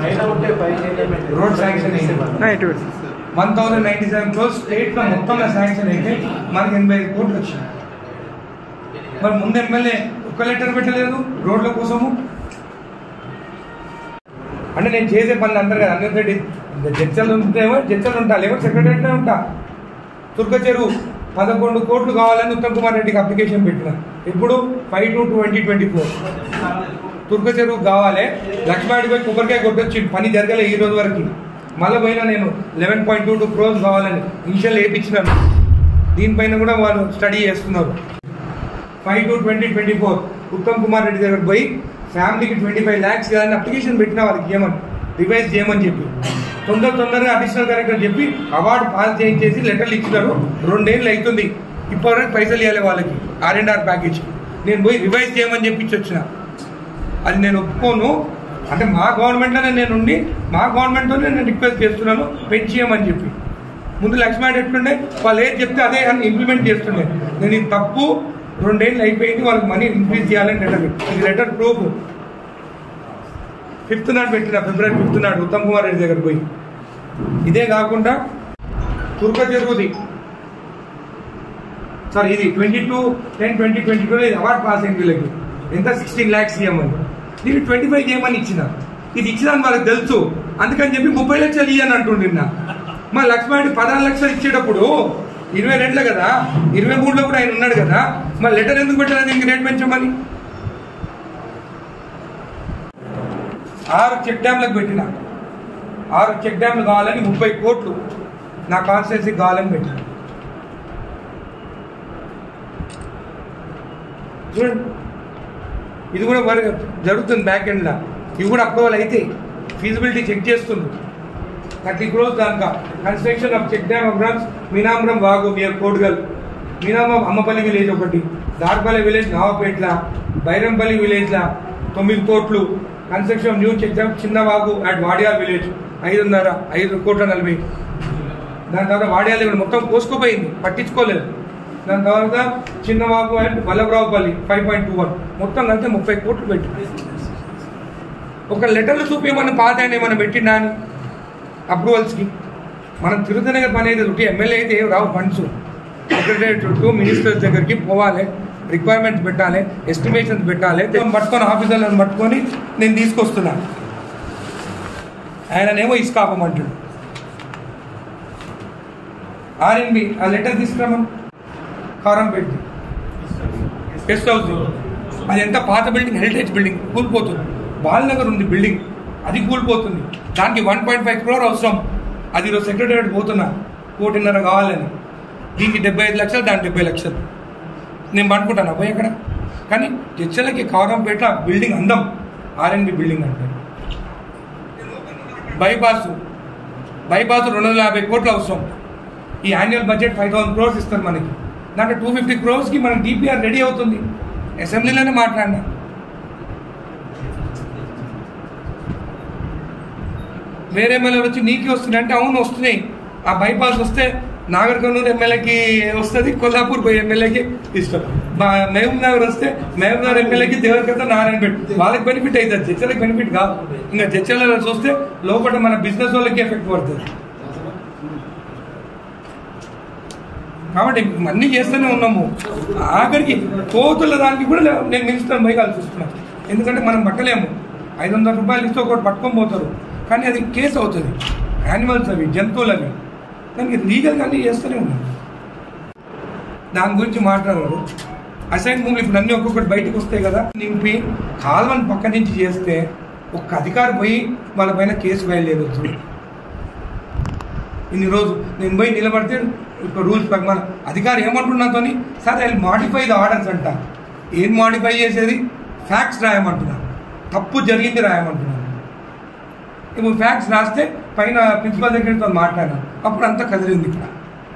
Road sanction అయింది ఇటు one thousand ninety seven crores state లో మొత్తంలో శాంక్షన్ అయితే మనకి ఎనభై ఐదు కోట్లు వచ్చినాయి మరి ముందు ఎమ్మెల్యే ఒక్క లెటర్ పెట్టలేదు రోడ్ల కోసము అంటే నేను చేసే పనులు అంటారు కదా అన్ని రెడ్డి జడ్చలు ఉంటేమో జడ్చలు ఉంటా లేకపోతే సెక్రటరీనే ఉంటా తుర్క చెరువు పదకొండు కోట్లు కావాలని ఉత్తమ్ కుమార్ రెడ్డికి అప్లికేషన్ పెట్టిన ఇప్పుడు five to twenty twenty four Turka Cheruvu కావాలి లక్ష్మాడి పోయి కొబ్బరికాయ కొట్టొచ్చి పని జరగలే ఈ రోజు వరకు మళ్ళీ పోయినా నేను eleven point two two crores కావాలని ఇనిషియల్ వేయించినాను దీనిపైన కూడా వాళ్ళు స్టడీ చేస్తున్నారు five to twenty twenty four Uttam Kumar Reddy దగ్గర పోయి ఫ్యామిలీకి ట్వంటీ ఫైవ్ ల్యాక్స్ కదని అప్లికేషన్ పెట్టిన వాళ్ళకి ఏమని రివైజ్ చేయమని చెప్పి తొందర తొందరగా అడిషనల్ కలెక్టర్ చెప్పి అవార్డు పాస్ చేయించేసి లెటర్లు ఇచ్చినారు రెండేళ్ళు అవుతుంది ఇప్పటివరకు పైసలు ఇవ్వాలి వాళ్ళకి ఆర్ అండ్ ఆర్ ప్యాకేజ్ నేను పోయి రివైజ్ చేయమని చెప్పి ఇచ్చి వచ్చిన అది నేను ఒప్పుకోను అంటే మా గవర్నమెంట్లోనే నేను ఉండి మా గవర్నమెంట్తోనే నేను రిక్వెస్ట్ చేస్తున్నాను పెంచేయమని చెప్పి ముందు లక్ష్మణ్ ఎట్లుండే వాళ్ళు ఏది చెప్తే అదే అని ఇంప్లిమెంట్ చేస్తుండే నేను ఇది తప్పు రెండేళ్ళు అయిపోయింది వాళ్ళకి మనీ ఇంక్రీజ్ చేయాలని లెటర్ ఇది లెటర్ ప్రూఫ్ ఫిఫ్త్ నాడు పెట్టిన ఫిబ్రవరి ఫిఫ్త్ నాడు ఉత్తమ్ కుమార్ రెడ్డి దగ్గర పోయి ఇదే కాకుండా తుర్క చెరువుది సారీ ఇది twenty two ten twenty twenty two ఇది అవార్డ్ పాస్ అయింది వీళ్ళకి ఎంత సిక్స్టీన్ ల్యాక్స్ ఇవ్వమని దీనికి ట్వంటీ ఫైవ్ ఇవ్వమని ఇచ్చిన ఇది ఇచ్చిన వాళ్ళకి తెలుసు అందుకని చెప్పి ముప్పై లక్షలు ఇయ్యని అంటుండిన్న మా లక్ష్మణి పదహారు లక్షలు ఇచ్చేటప్పుడు ఇరవై రెండులో కదా ఇరవై మూడులో కూడా ఆయన ఉన్నాడు కదా మా లెటర్ ఎందుకు పెట్టాలి దీనికి రేట్ పెంచమని ఆరు చెక్ డ్యామ్లకు పెట్టిన ఆరు చెక్ డ్యామ్లు కావాలని ముప్పై కోట్లు నా కాన్స్టిట్యున్సీకి కావాలని పెట్టిన చూడండి ఇది కూడా మరి జరుగుతుంది బ్యాక్ ఎండ్లో ఇవి కూడా అప్రూవల్ అయితే ఫీజిబిలిటీ చెక్ చేస్తుంది థర్టీ క్రోర్స్ దానిక కన్స్ట్రక్షన్ ఆఫ్ చెక్ డ్యామ్ అబ్రామ్స్ మీనాంబరం వాగు నియర్ కోడ్గల్ మీనాంబరం అమ్మపల్లి విలేజ్ ఒకటి దార్పల్లి విలేజ్ నావపేట్ల బైరంపల్లి విలేజ్ల తొమ్మిది కోట్లు కన్స్ట్రక్షన్ న్యూ చెక్ డ్యామ్ చిన్న వాగు అట్ వాడియార్ విలేజ్ ఐదున్నర ఐదు కోట్ల నలభై దాని తర్వాత వాడియాలు ఇక్కడ మొత్తం కోసుకోపోయింది పట్టించుకోలేదు దాని తర్వాత చిన్న వాగు and Vallabharaopalli five point two one మొత్తం కలిపితే ముప్పై కోట్లు పెట్టి ఒక లెటర్లు చూపించమని పాత ఆయన ఏమైనా పెట్టినా అని అప్రూవల్స్కి మనం తిరుగుతూనే కదా పని అయితే ఒకటి ఎమ్మెల్యే అయితే ఏం రావు ఫండ్స్ సెక్రటరీ చుట్టూ మినిస్టర్స్ దగ్గరికి పోవాలి రిక్వైర్మెంట్స్ పెట్టాలి ఎస్టిమేషన్స్ పెట్టాలి దీన్ని పట్టుకొని ఆఫీసర్లను పట్టుకొని నేను తీసుకొస్తున్నా ఆయననేమో ఇసుకాపమంటాడు ఆర్ఎన్బి ఆ లెటర్ తీసుకురామని కారం పెట్టి గెస్ట్ హౌస్ అది ఎంత పాత బిల్డింగ్ హెరిటేజ్ బిల్డింగ్ కూలిపోతుంది బాలనగర్ ఉంది బిల్డింగ్ అది కూలిపోతుంది దానికి వన్ పాయింట్ ఫైవ్ క్రోర్ అవసరం అది ఈరోజు సెక్రటరీ పోతున్నా కోటిన్నర కావాలని దీనికి డెబ్బై ఐదు లక్షలు దానికి డెబ్బై లక్షలు నేను పట్టుకుంటాను పోయి అక్కడ కానీ చర్చలకి కారంపేట ఆ బిల్డింగ్ అందం ఆర్ఎన్బి బిల్డింగ్ అంటారు బైపాస్ బైపాస్ రెండు వందల యాభై కోట్లు అవసరం ఈ annual budget five thousand crores ఇస్తారు మనకి దాంట్లో టూ ఫిఫ్టీ క్రోర్స్కి మనకి డిపిఆర్ రెడీ అవుతుంది అసెంబ్లీలోనే మాట్లాడినా వేరే ఎమ్మెల్యేలు వచ్చి నీకే వస్తున్నాయి అంటే అవును వస్తున్నాయి ఆ బైపాస్ వస్తే నాగర్ కర్నూలు ఎమ్మెల్యేకి వస్తుంది కొల్లాపూర్ పోయి ఎమ్మెల్యేకి ఇష్టం మా మహబూబ్ నగర్ వస్తే మహబూబ్ నగర్ ఎమ్మెల్యేకి దేవరకత నారాయణపేట వాళ్ళకి బెనిఫిట్ అవుతుంది చర్చలకు బెనిఫిట్ కాదు ఇంకా చర్చలలో చూస్తే లోపల మన బిజినెస్ వాళ్ళకి ఎఫెక్ట్ పడుతుంది కాబట్టి అన్నీ చేస్తూనే ఉన్నాము ఆఖరికి కోతుల దానికి కూడా లే- నేను మినిస్టర్ పోయి కలిసి చూస్తున్నాను ఎందుకంటే మనం పట్టలేము ఐదు వందల రూపాయలు ఇస్తే ఒకటి పట్టుకొని పోతారు కానీ అది కేసు అవుతుంది యానిమల్స్ అవి జంతువులు అవి దానికి లీగల్గా అన్నీ చేస్తూనే ఉన్నాం దాని గురించి మాట్లాడారు అసైన్ భూములు ఇప్పుడు అన్నీ ఒక్కొక్కటి బయటకు వస్తాయి కదా నింపి కాలువని పక్క నుంచి చేస్తే ఒక్క అధికారి పోయి వాళ్ళ పైన కేసు ఫైల్ చేయవచ్చు ఇన్ని రోజు నేను పోయి నిలబడితే ఇప్పుడు రూల్స్ ప్రకారం అధికారి ఏమంటున్నాతో sir I modify the orders అంట ఏం మాడిఫై చేసేది ఫ్యాక్ట్స్ రాయమంటున్నా తప్పు జరిగింది రాయమంటున్నాను ఇప్పుడు ఫ్యాక్ట్స్ రాస్తే పైన ప్రిన్సిపల్ సెక్రటరీతో మాట్లాడినా అప్పుడు అంతా కదిలింది ఇక్కడ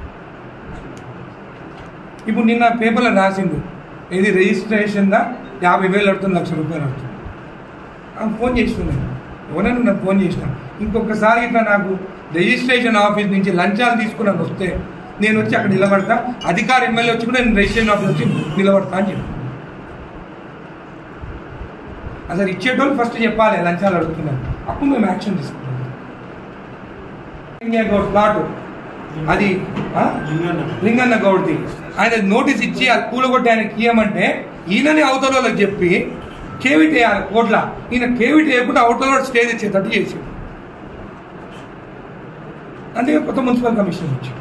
ఇప్పుడు నిన్న పేపర్లో రాసిండు ఇది రిజిస్ట్రేషన్ దా యాభై వేలు అడుతుంది లక్ష రూపాయలు అడుతుంది ఆ ఫోన్ చేస్తున్నాను ఎవరైనా నాకు ఫోన్ చేసిన ఇంకొకసారి ఇట్లా నాకు రిజిస్ట్రేషన్ ఆఫీస్ నుంచి లంచాలు తీసుకున్నాను వస్తే నేను వచ్చి అక్కడ నిలబడతా అధికారి ఎమ్మెల్యే వచ్చి కూడా నేను రిజిస్ట్రేషన్ ఆఫీస్ వచ్చి నిలబడతా అని చెప్పి అసలు ఇచ్చేటోళ్ళు ఫస్ట్ చెప్పాలి లంచాలు అడుగుతున్నారు అప్పుడు మేము యాక్షన్ తీసుకుంటాం ఇండియా గౌడ్ ప్లాట్ అది ఆ? లింగన్న గౌడ్ది ఆయన నోటీస్ ఇచ్చి అది కూలగొట్టి ఆయనకి ఇయ్యమంటే ఈయనని అవతల వాళ్ళకి చెప్పి కేవిట్ వేయాలి కోట్ల ఈయన కేవిట్ వేయకుండా అవతల వాడు స్టే తెచ్చేటట్టు చేసాడు అందుకే కొత్త మున్సిపల్ కమిషన్ వచ్చి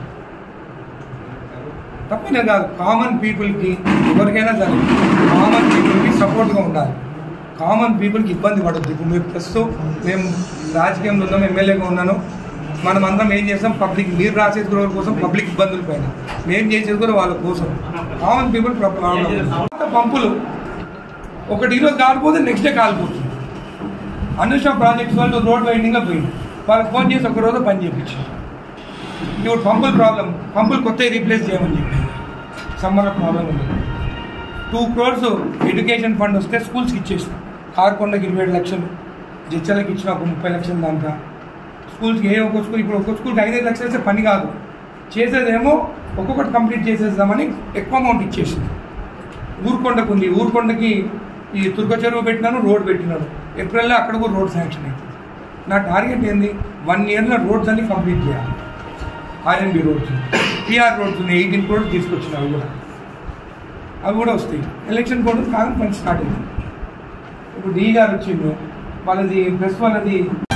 తప్పిన కాదు కామన్ పీపుల్కి ఎవరికైనా సరే కామన్ పీపుల్కి సపోర్ట్గా ఉండాలి కామన్ పీపుల్కి ఇబ్బంది పడద్దు ఇప్పుడు మీరు ప్రస్తుతం మేము రాజకీయంలో ఉన్నాం ఎమ్మెల్యేగా ఉన్నాను మనం అందరం ఏం చేస్తాం పబ్లిక్ మీరు రాసేది కూడా ఎవరి కోసం పబ్లిక్ ఇబ్బందుల పైన మేము చేసేది కూడా వాళ్ళ కోసం కామన్ పీపుల్ పంపులు ఒకటి ఈరోజు కాలిపోతే నెక్స్ట్ డే కాలిపోతుంది అనుష ప్రాజెక్ట్స్ వాళ్ళు రోడ్ వైండింగ్లో పోయింది వాళ్ళకి ఫోన్ చేసి ఒక రోజు పని చేయించారు ఇప్పుడు పంపుల్ ప్రాబ్లం పంపులు కొత్తవి రీప్లేస్ చేయమని చెప్పి సమ్మర్ ప్రాబ్లం ఉంది టూ క్రోర్స్ ఎడ్యుకేషన్ ఫండ్ వస్తే స్కూల్స్కి ఇచ్చేసాం కార్కొండకి ఇరవై ఏడు లక్షలు జడ్చలకి ఇచ్చిన ఒక ముప్పై లక్షలు దాంట్లో స్కూల్స్కి ఏ ఒక్క స్కూల్ ఇప్పుడు ఒక్కొక్క స్కూల్కి ఐదైదు లక్షలు ఇస్తే పని కాదు చేసేదేమో ఒక్కొక్కటి కంప్లీట్ చేసేద్దామని ఎక్కువ అమౌంట్ ఇచ్చేసింది ఊరుకొండకు ఉంది ఊరుకొండకి ఈ తుర్క చెరువు పెట్టినాను రోడ్ పెట్టినాను ఏప్రిల్లో అక్కడ కూడా రోడ్ శాంక్షన్ అవుతుంది నా టార్గెట్ ఏంది వన్ ఇయర్లో రోడ్స్ అన్ని కంప్లీట్ చేయాలి ఆర్ఎన్బి రోడ్స్ పిఆర్ రోడ్స్ ఉన్నాయి ఎయిటీన్ క్రోడ్స్ తీసుకొచ్చిన అవి కూడా అవి కూడా వస్తాయి ఎలక్షన్ కోడ్ కాదు పని స్టార్ట్ అయింది ఇప్పుడు డీ గారు వచ్చిండు వాళ్ళది ప్రెస్ వాళ్ళది